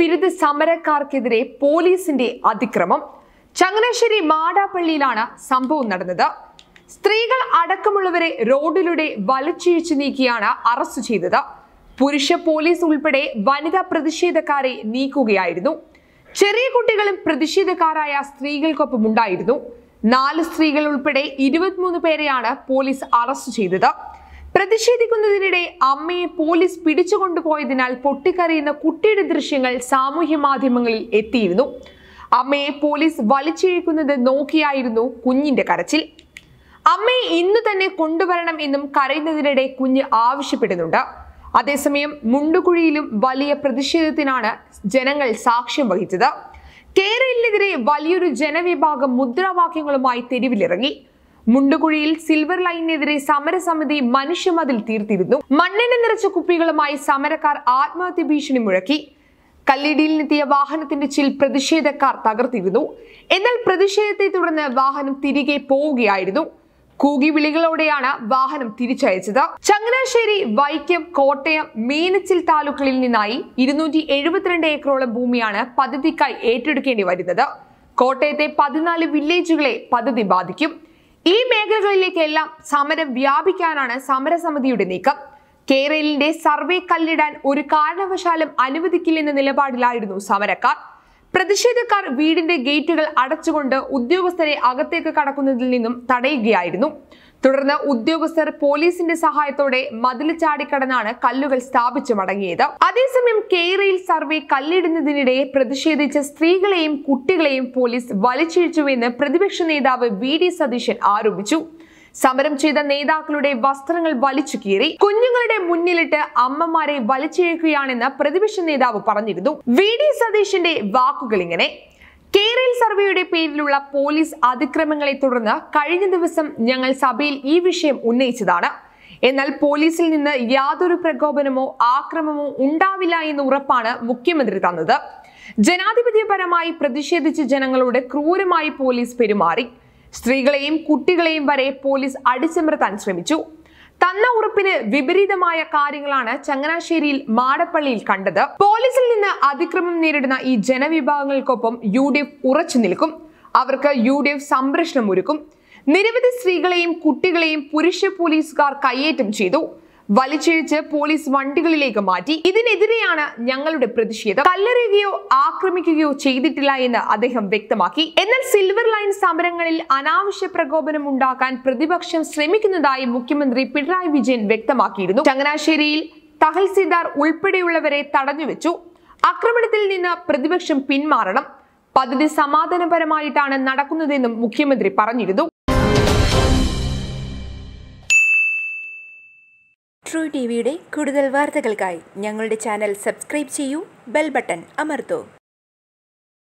വിരുദ്ധ സമരക്കാർക്കെതിരെ പോലീസിന്റെ അതിക്രമം ചങ്ങനാശ്ശേരി മാടാപ്പള്ളിയിലാണ് സംഭവം നടന്നത് സ്ത്രീകൾ അടക്കമുള്ളവരെ റോഡിലൂടെ വലിച്ചിഴിച്ചു നീക്കിയാണ് അറസ്റ്റ് ചെയ്തത് പുരുഷ പോലീസ് ഉൾപ്പെടെ വനിതാ പ്രതിഷേധക്കാരെ നീക്കുകയായിരുന്നു ചെറിയ കുട്ടികളും പ്രതിഷേധക്കാരായ സ്ത്രീകൾക്കൊപ്പം ഉണ്ടായിരുന്നു നാല് സ്ത്രീകൾ ഉൾപ്പെടെ ഇരുപത്തിമൂന്ന് പേരെയാണ് പോലീസ് അറസ്റ്റ് ചെയ്തത് പ്രതിഷേധിക്കുന്നതിനിടെ അമ്മയെ പോലീസ് പിടിച്ചുകൊണ്ടുപോയതിനാൽ പൊട്ടിക്കരയുന്ന കുട്ടിയുടെ ദൃശ്യങ്ങൾ സാമൂഹ്യ മാധ്യമങ്ങളിൽ എത്തിയിരുന്നു അമ്മയെ പോലീസ് വലിച്ചിഴിക്കുന്നത് നോക്കിയായിരുന്നു കുഞ്ഞിന്റെ കരച്ചിൽ അമ്മയെ ഇന്ന് തന്നെ കൊണ്ടുവരണം എന്നും കരയുന്നതിനിടെ കുഞ്ഞ് ആവശ്യപ്പെടുന്നുണ്ട് അതേസമയം മുണ്ടുകുഴിയിലും വലിയ പ്രതിഷേധത്തിനാണ് ജനങ്ങൾ സാക്ഷ്യം വഹിച്ചത് കേരളത്തിനെതിരെ വലിയൊരു ജനവിഭാഗം മുദ്രാവാക്യങ്ങളുമായി തെരുവിലിറങ്ങി മുണ്ടുകുഴിയിൽ സിൽവർ ലൈനിനെതിരെ സമരസമിതി മനുഷ്യമതിൽ തീർത്തിരുന്നു മണ്ണെണ്ണ നിറച്ച കുപ്പികളുമായി സമരക്കാർ ആത്മഹത്യ ഭീഷണി മുഴക്കി കല്ലിടിയിൽ നിന്നെത്തിയ വാഹനത്തിന്റെ ചിൽ പ്രതിഷേധക്കാർ തകർത്തിരുന്നു എന്നാൽ പ്രതിഷേധത്തെ തുടർന്ന് വാഹനം തിരികെ പോവുകയായിരുന്നു കൂകി വിളികളോടെയാണ് വാഹനം തിരിച്ചയച്ചത് ചങ്ങനാശ്ശേരി വൈക്കം കോട്ടയം മീനച്ചിൽ താലൂക്കുകളിൽ നിന്നായി ഇരുന്നൂറ്റി എഴുപത്തിരണ്ട് ഏക്കറോളം ഭൂമിയാണ് പദ്ധതിക്കായി ഏറ്റെടുക്കേണ്ടി വരുന്നത് കോട്ടയത്തെ പതിനാല് വില്ലേജുകളെ പദ്ധതി ബാധിക്കും ഈ മേഖലകളിലേക്കെല്ലാം സമരം വ്യാപിക്കാനാണ് സമരസമിതിയുടെ നീക്കം കേരളിന്റെ സർവേ കല്ലിടാൻ ഒരു കാരണവശാലും അനുവദിക്കില്ലെന്ന നിലപാടിലായിരുന്നു സമരക്കാർ പ്രതിഷേധക്കാർ വീടിന്റെ ഗേറ്റുകൾ അടച്ചുകൊണ്ട് ഉദ്യോഗസ്ഥരെ അകത്തേക്ക് കടക്കുന്നതിൽ നിന്നും തടയുകയായിരുന്നു തുടർന്ന് ഉദ്യോഗസ്ഥർ പോലീസിന്റെ സഹായത്തോടെ മതിൽ ചാടിക്കടന്നാണ് കല്ലുകൾ സ്ഥാപിച്ചു മടങ്ങിയത് അതേസമയം കേരയിൽ സർവേ കല്ലിടുന്നതിനിടെ പ്രതിഷേധിച്ച സ്ത്രീകളെയും കുട്ടികളെയും പോലീസ് വലിച്ചിഴിച്ചുവെന്ന് പ്രതിപക്ഷ നേതാവ് വി ഡി സതീശൻ ആരോപിച്ചു സമരം ചെയ്ത നേതാക്കളുടെ വസ്ത്രങ്ങൾ വലിച്ചു കീറി കുഞ്ഞുങ്ങളുടെ മുന്നിലിട്ട് അമ്മമാരെ വലിച്ചിഴക്കുകയാണെന്ന് പ്രതിപക്ഷ നേതാവ് പറഞ്ഞിരുന്നു വി ഡി സതീശന്റെ വാക്കുകൾ ഇങ്ങനെ കേരള സർവേയുടെ പേരിലുള്ള പോലീസ് അതിക്രമങ്ങളെ തുടർന്ന് കഴിഞ്ഞ ദിവസം ഞങ്ങൾ സഭയിൽ ഈ വിഷയം ഉന്നയിച്ചതാണ് എന്നാൽ പോലീസിൽ നിന്ന് യാതൊരു പ്രകോപനമോ ആക്രമമോ ഉണ്ടാവില്ല എന്ന ഉറപ്പാണ് മുഖ്യമന്ത്രി തന്നത് ജനാധിപത്യപരമായി പ്രതിഷേധിച്ച ജനങ്ങളോട് ക്രൂരമായി പോലീസ് പെരുമാറി സ്ത്രീകളെയും കുട്ടികളെയും വരെ പോലീസ് അടിച്ചമർത്താൻ ശ്രമിച്ചു തന്ന ഉറപ്പിന് വിപരീതമായ കാര്യങ്ങളാണ് ചങ്ങനാശ്ശേരിയിൽ മാടപ്പള്ളിയിൽ കണ്ടത് പോലീസിൽ നിന്ന് അതിക്രമം നേരിടുന്ന ഈ ജനവിഭാഗങ്ങൾക്കൊപ്പം യു ഡി എഫ് ഉറച്ചു നിൽക്കും അവർക്ക് യു ഡി എഫ് സംരക്ഷണം ഒരുക്കും നിരവധി സ്ത്രീകളെയും കുട്ടികളെയും പുരുഷ പോലീസുകാർ കയ്യേറ്റം ചെയ്തു വലിച്ചിഴിച്ച് പോലീസ് വണ്ടികളിലേക്ക് മാറ്റി ഇതിനെതിരെയാണ് ഞങ്ങളുടെ പ്രതിഷേധം കല്ലെറിയുകയോ ആക്രമിക്കുകയോ ചെയ്തിട്ടില്ല എന്ന് അദ്ദേഹം വ്യക്തമാക്കി എന്നാൽ സിൽവർ ലൈൻ സമരങ്ങളിൽ അനാവശ്യ പ്രകോപനം ഉണ്ടാക്കാൻ പ്രതിപക്ഷം ശ്രമിക്കുന്നതായി മുഖ്യമന്ത്രി പിണറായി വിജയൻ വ്യക്തമാക്കിയിരുന്നു ചങ്ങനാശ്ശേരിയിൽ തഹസിൽദാർ ഉൾപ്പെടെയുള്ളവരെ തടഞ്ഞുവെച്ചു ആക്രമണത്തിൽ നിന്ന് പ്രതിപക്ഷം പിന്മാറണം പദ്ധതി സമാധാനപരമായിട്ടാണ് നടക്കുന്നതെന്നും മുഖ്യമന്ത്രി പറഞ്ഞിരുന്നു ട്രൂ ടി വിയുടെ കൂടുതൽ വാർത്തകൾക്കായി ഞങ്ങളുടെ ചാനൽ സബ്സ്ക്രൈബ് ചെയ്യൂ ബെൽ ബട്ടൺ അമർത്തൂ